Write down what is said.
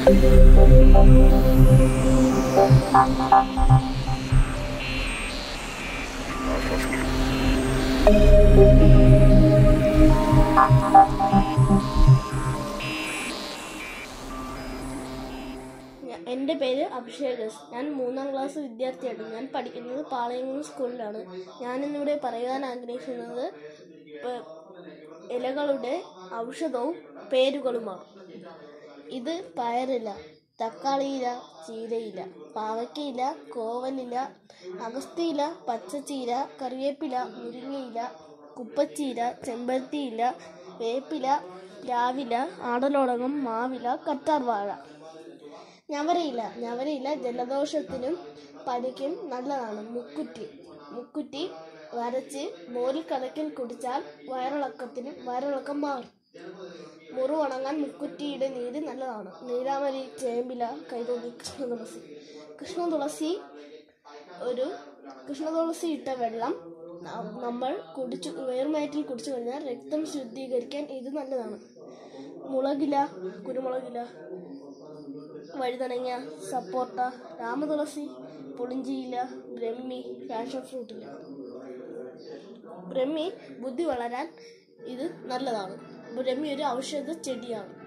ഞ- എൻ്റെ പേര് അഭിഷേക് എസ്. ഞാൻ മൂന്നാം ക്ലാസ് വിദ്യാർത്ഥിയാണ് ഞാൻ പഠിക്കുന്നത് പാളയംകുളം സ്കൂളിലാണ് ഞാനിന്നിവിടെ പറയാൻ ആഗ്രഹിക്കുന്നത് പ- ഇലകളുടെ ഔഷധവും പേരുകളുമാണ് ഇത് പയറില തക്കാളിയില ചീരയില പാവയ്ക്കയില കോവലില അഗസ്തിയില പച്ചച്ചീര കറിവേപ്പില മുരിങ്ങയില കുപ്പച്ചീര ചെമ്പരത്തിയില വേപ്പില രാവില ആടലോടകം മാവില കറ്റാർവാഴ ഞവരയില ഞവരയില ജലദോഷത്തിനും പനിക്കും നല്ലതാണ് മുക്കുറ്റി മുക്കുറ്റി വരച്ച് മോരിൽ കലക്കിൽ കുടിച്ചാൽ വയറിളക്കത്തിന് വയറിളക്കം മാറും മുറിവുണങ്ങാൻ മുക്കുറ്റിയുടെ നീര് നല്ലതാണ് നീരാമരി ചേമ്പില കൈതൊടി കൃഷ്ണ തുളസി കൃഷ്ണ തുളസി ഒരു കൃഷ്ണ തുളസി ഇട്ട വെള്ളം ന- നമ്മൾ കുടിച്ചു വേർമയറ്റിൽ കുടിച്ചു കഴിഞ്ഞാൽ രക്തം ശുദ്ധീകരിക്കാൻ ഇത് നല്ലതാണ് മുളകില കുരുമുളകില വഴുതനങ്ങ സപ്പോട്ട രാമതുളസി പുളിഞ്ചിയില ബ്രഹ്മി പാഷൻ ഫ്രൂട്ടില ബ്രഹ്മി ബുദ്ധി വളരാൻ ഇത് നല്ലതാണ് ബ്രഹ്മി ഒരു ഔഷധ ചെടിയാണ്